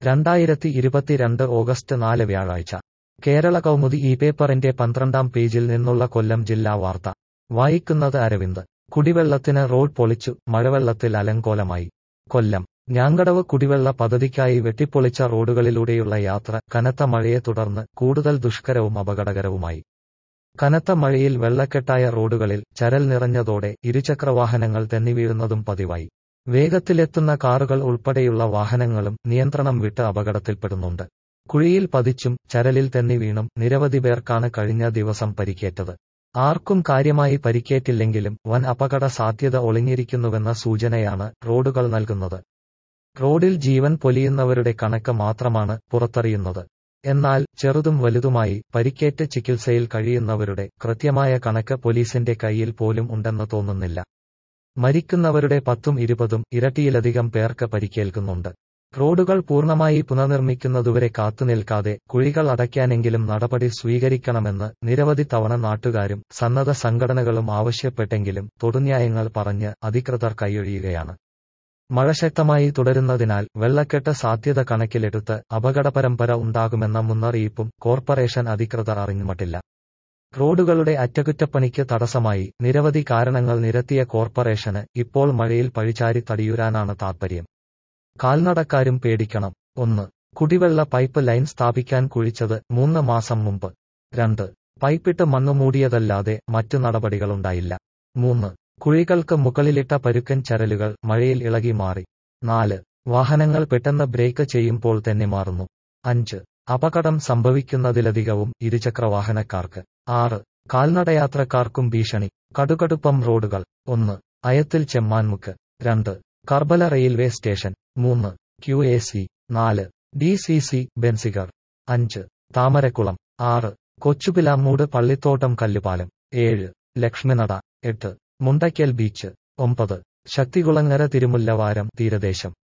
രണ്ടായിരത്തി ഇരുപത്തിരണ്ട് ഓഗസ്റ്റ് നാല് വ്യാഴാഴ്ച കേരള കൗമുദി ഈ പേപ്പറിന്റെ പന്ത്രണ്ടാം പേജിൽ നിന്നുള്ള കൊല്ലം ജില്ലാ വാർത്ത വായിക്കുന്നത് അരവിന്ദ് കുടിവെള്ളത്തിന് റോഡ് പൊളിച്ചു മഴവെള്ളത്തിൽ അലങ്കോലമായി കൊല്ലം ഞാങ്കടവ് കുടിവെള്ള പദ്ധതിക്കായി വെട്ടിപ്പൊളിച്ച റോഡുകളിലൂടെയുള്ള യാത്ര കനത്ത മഴയെ തുടർന്ന് കൂടുതൽ ദുഷ്കരവും അപകടകരവുമായി കനത്ത മഴയിൽ വെള്ളക്കെട്ടായ റോഡുകളിൽ ചരൽ നിറഞ്ഞതോടെ ഇരുചക്രവാഹനങ്ങൾ തെന്നിവീഴുന്നതും പതിവായി വേഗത്തിലെത്തുന്ന കാറുകൾ ഉൾപ്പെടെയുള്ള വാഹനങ്ങളും നിയന്ത്രണം വിട്ട് അപകടത്തിൽപ്പെടുന്നുണ്ട് കുഴിയിൽ പതിച്ചും ചരലിൽ തെന്നി വീണും നിരവധി പേർക്കാണ് കഴിഞ്ഞ ദിവസം പരിക്കേറ്റത് ആർക്കും കാര്യമായി പരിക്കേറ്റില്ലെങ്കിലും വൻ അപകട സാധ്യത ഒളിഞ്ഞിരിക്കുന്നുവെന്ന സൂചനയാണ് റോഡുകൾ നൽകുന്നത് റോഡിൽ ജീവൻ പൊലിയുന്നവരുടെ കണക്ക് മാത്രമാണ് പുറത്തറിയുന്നത് എന്നാൽ ചെറുതും വലുതുമായി പരിക്കേറ്റ് ചികിത്സയിൽ കഴിയുന്നവരുടെ കൃത്യമായ കണക്ക് പോലീസിന്റെ കയ്യിൽ പോലും ഉണ്ടെന്ന് തോന്നുന്നില്ല മരിക്കുന്നവരുടെ പത്തും ഇരുപതും ഇരട്ടിയിലധികം പേർക്ക് പരിക്കേൽക്കുന്നുണ്ട് റോഡുകൾ പൂർണ്ണമായി പുനർനിർമ്മിക്കുന്നതുവരെ കാത്തുനിൽക്കാതെ കുഴികൾ അടയ്ക്കാനെങ്കിലും നടപടി സ്വീകരിക്കണമെന്ന് നിരവധി തവണ നാട്ടുകാരും സന്നദ്ധ സംഘടനകളും ആവശ്യപ്പെട്ടെങ്കിലും തൊടുന്യായങ്ങൾ പറഞ്ഞ് അധികൃതർ കൈയൊഴിയുകയാണ് മഴ ശക്തമായി തുടരുന്നതിനാൽ വെള്ളക്കെട്ട് സാധ്യത കണക്കിലെടുത്ത് അപകട പരമ്പര ഉണ്ടാകുമെന്ന മുന്നറിയിപ്പും കോർപ്പറേഷൻ അധികൃതർ അറിഞ്ഞുമട്ടില്ല റോഡുകളുടെ അറ്റകുറ്റപ്പണിക്ക് തടസ്സമായി നിരവധി കാരണങ്ങൾ നിരത്തിയ കോർപ്പറേഷന് ഇപ്പോൾ മഴയിൽ പഴിചാരി തടിയുരാനാണ് താൽപര്യം കാൽനടക്കാരും പേടിക്കണം ഒന്ന് കുടിവെള്ള പൈപ്പ് ലൈൻ സ്ഥാപിക്കാൻ കുഴിച്ചത് മൂന്ന് മാസം മുമ്പ് രണ്ട് പൈപ്പിട്ട് മണ്ണ് മൂടിയതല്ലാതെ മറ്റു നടപടികളുണ്ടായില്ല മൂന്ന് കുഴികൾക്ക് മുകളിലിട്ട പരുക്കൻ ചരലുകൾ മഴയിൽ ഇളകി മാറി നാല് വാഹനങ്ങൾ പെട്ടെന്ന് ബ്രേക്ക് ചെയ്യുമ്പോൾ തന്നെ മാറുന്നു അഞ്ച് അപകടം സംഭവിക്കുന്നതിലധികവും ഇരുചക്രവാഹനക്കാർക്ക് ആറ് കാൽനടയാത്രക്കാർക്കും ഭീഷണി കടുകടുപ്പം റോഡുകൾ ഒന്ന് അയത്തിൽ ചെമ്മാൻമുക്ക് രണ്ട് കർബല റെയിൽവേ സ്റ്റേഷൻ മൂന്ന് ക്യു എ സി നാല് ഡി സി സി ബെൻസിഗർ അഞ്ച് താമരക്കുളം ആറ് കൊച്ചുപിലാമൂട് പള്ളിത്തോട്ടം കല്ലുപാലം ഏഴ് ലക്ഷ്മിനട എട്ട് മുണ്ടയ്ക്കൽ ബീച്ച് ഒമ്പത് ശക്തികുളങ്ങര തിരുമുല്ലവാരം തീരദേശം